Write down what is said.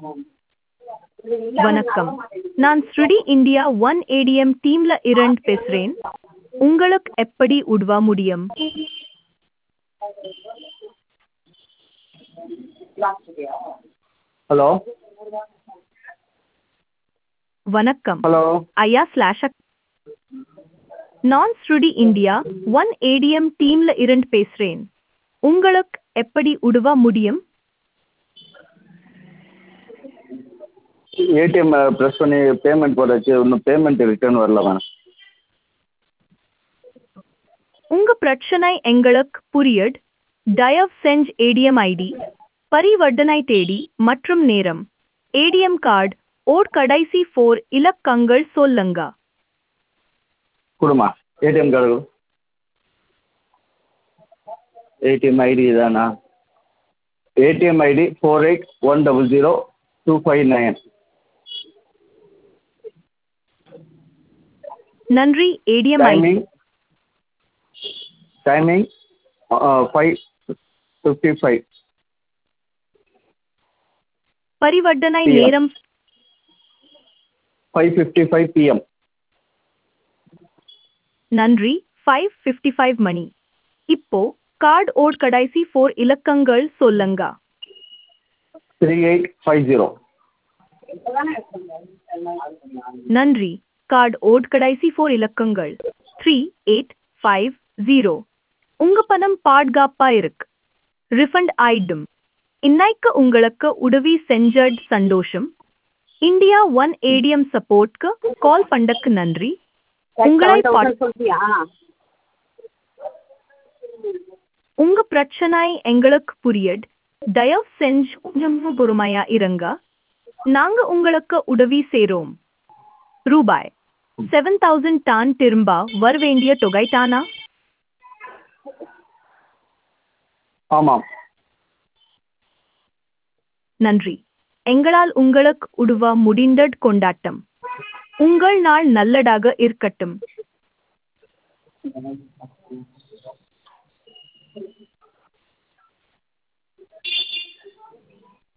வணக்கம் நான் ஸ்ருடி இந்தியா ஒன் ஏடிஎம் டீம்ல இருந்து பேசுறேன் உங்களுக்கு எப்படி உதவ முடியும் ஹலோ வணக்கம் ஹலோ ஐயா ஸ்லாஷ நான் ஸ்ருடி இந்தியா ஒன் ஏடிஎம் டீம்ல இருந்து பேசுறேன் உங்களுக்கு எப்படி உதவ முடியும் ஏடிஎம் ப்ரெஸ் பண்ணி பேமெண்ட் போட்டாச்சு இன்னும் பேமெண்ட் ரிட்டர்ன் வரல மேடம் உங்க பிரச்சனை எங்களுக்கு புரியுது தயவு செஞ்சு ஏடிஎம் ஐடி பரிவர்த்தனை தேதி மற்றும் நேரம் ஏடிஎம் கார்டு ஓட் கடைசி ஃபோர் இலக்கங்கள் சொல்லுங்க கொடுமா ஏடிஎம் கார்டு ஏடிஎம் ஐடி தானா ATM ID four eight one double zero two five nine நன்றி ATM ID timing timing five fifty five பரிவர்த்தனை Yeah. நேரம் ஃபைவ் ஃபிஃப்டி ஃபைவ் பிஎம் நன்றி ஃபைவ் ஃபிஃப்டி ஃபைவ் மணி இப்போ கார்டு ஓட் கடைசி ஃபோர் இலக்கங்கள் சொல்லுங்க த்ரீ எயிட் ஃபைவ் ஜீரோ நன்றி கார்டு ஓட் கடைசி ஃபோர் இலக்கங்கள் த்ரீ எயிட் ஃபைவ் ஜீரோ உங்க பணம் பாதுகாப்பா இருக்கு ரிஃபண்ட் ஆயிடும் இன்னைக்கு உங்களுக்கு உதவி செஞ்சது சந்தோஷம் இந்தியா ஒன் ஏடிஎம் சப்போர்ட்க்கு கால் பண்ணக்கு நன்றி உங்களை பாட்- சொல்றியா உங்க பிரச்சனை எங்களுக்கு புரியுது தயவு செஞ்சு கொஞ்சம் பொறுமையா இருங்க நாங்க உங்களுக்கு உதவி செய்றோம் ரூபாய் செவன் தௌசண்ட் டான் திரும்ப வர வேண்டிய தொகை தானா ஆமாம் நன்றி எங்களால் உங்களுக்கு உதவ முடிந்தது கொண்டாட்டம் உங்கள் நாள் நல்லதாக இருக்கட்டும்